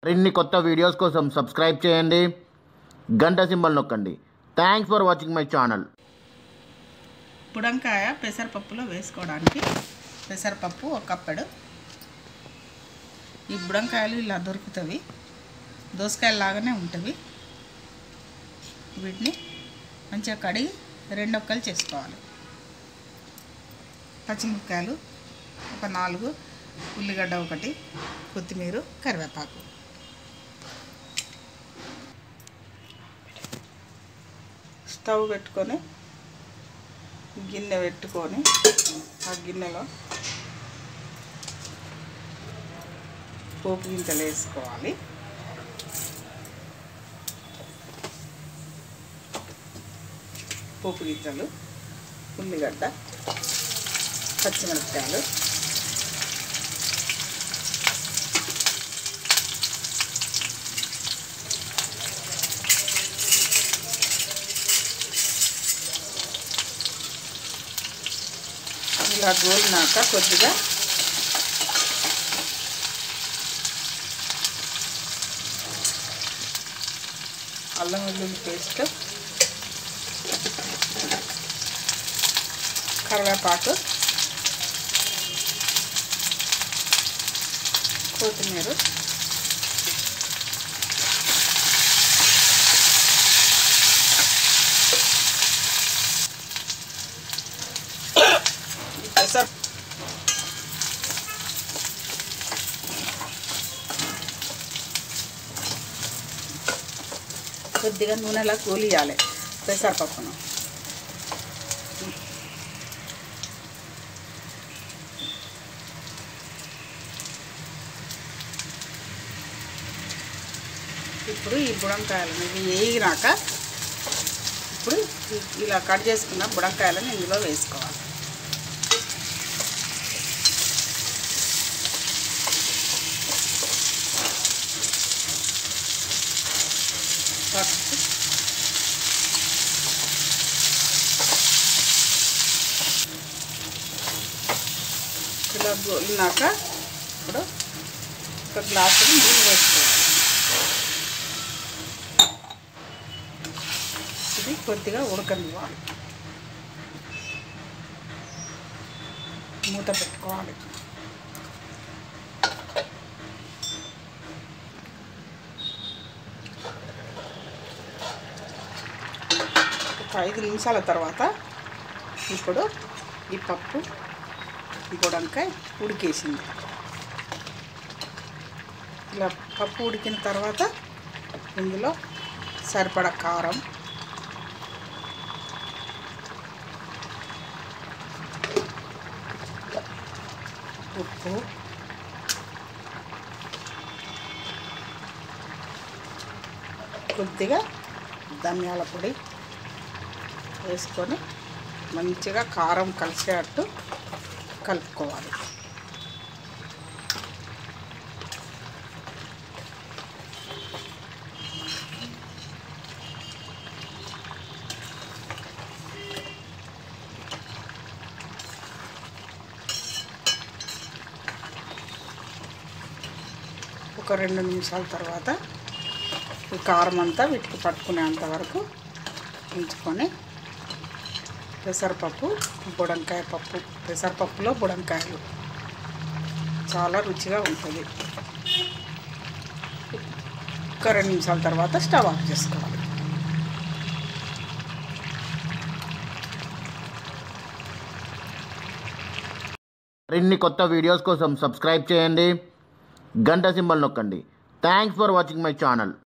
మరిన్ని కొత్త వీడియోస్ కోసం సబ్స్క్రైబ్ చేయండి గంట సింబల్ నొక్కండి thanks for watching my channel బుడంకాయ పెసరపప్పులో వేసుకోవడానికి పెసరపప్పు ఒక కప్పెడు ఈ బుడంకాయలు ఇలా దొరుకుతాయి దోసకాయలు లాగానే ఉంటవి వీటిని మంచిగా కడిగి రెండొక్కలు చేసుకోవాలి పచ్చిమిరపకాయలు ఒక నాలుగు ఉల్లిగడ్డ ఒకటి కొత్తిమీర కరివేపాకు స్టవ్ పెట్టుకొని గిన్నె పెట్టుకొని ఆ గిన్నెలో పోపు గింజలు వేసుకోవాలి పోపు గింజలు ఉల్లిగడ్డ పచ్చిమిరపకాయలు ఇలా గోలినాక కొద్దిగా అల్లం వెల్లుల్లి పేస్ట్ కరివేపాకు కొత్తిమీర పెసర కొద్దిగా నూనెలా కూలియాలి పెసరపప్పును ఇప్పుడు ఈ బుడంకాయలను ఇవి వేగినాక ఇప్పుడు ఇ- ఇలా కట్ చేసుకున్న బుడంకాయలను ఇందులో వేసుకోవాలి ఫస్ట్ ఇలా గోలినాక ఇప్పుడు ఒక గ్లాసులు నీళ్ళు వేసుకోవాలి ఇది కొద్దిగా ఉడకనివ్వాలి మూత పెట్టుకోవాలి ఒక ఐదు నిమిషాల తర్వాత ఇప్పుడు ఈ పప్పు ఈ బుడంకాయ ఉడికేసింది ఇలా పప్పు ఉడికిన తర్వాత ఇందులో సరిపడా కారం ఉప్పు కొద్దిగా ధనియాల పొడి వేసుకొని మంచిగా కారం కలిసేటట్టు కలుపుకోవాలి ఒక రెండు నిమిషాల తర్వాత ఈ కారం అంతా వీటికి పట్టుకునేంత వరకు ఉంచుకొని పెసరపప్పు బుడంకాయ పప్పు పెసరపప్పులో బుడంకాయలు చాలా రుచిగా ఉంటుంది ఒక రెండు నిమిషాల తర్వాత స్టవ్ ఆఫ్ చేసుకోవాలి మరిన్ని కొత్త వీడియోస్ కోసం సబ్స్క్రైబ్ చేయండి గంట సింబల్ నొక్కండి thanks for watching my channel